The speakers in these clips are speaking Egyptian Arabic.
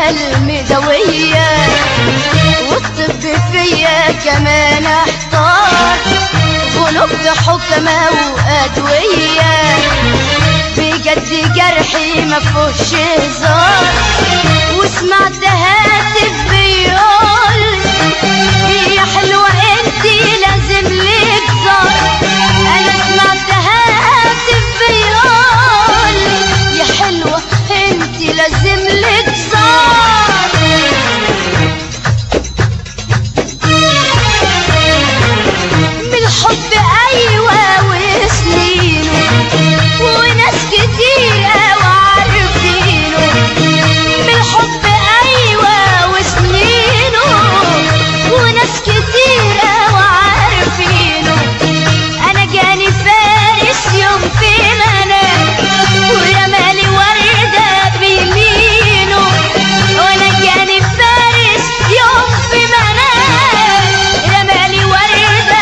المدوية والطب فيا كمان احتار ونبض حكمة وأدوية بجد جرحي ما فيهوش هزار وسمعت هاتف بيقول يا حلوة انتي لازم لك زار انا سمعت هاتف بيقول يا حلوة انتي لازم لك زار من الحب ايوه وسنينه وناس كتير قوي عارفينه من الحب ايوه وسنينه وناس كتير قوي عارفينه انا جاني فارس يوم في منام ورمالي ورده بيمينه وانا جاني فارس يوم في منام رمالي ورده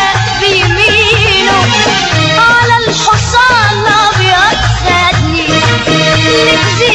بيمينه على الحصان الابيض خدني لك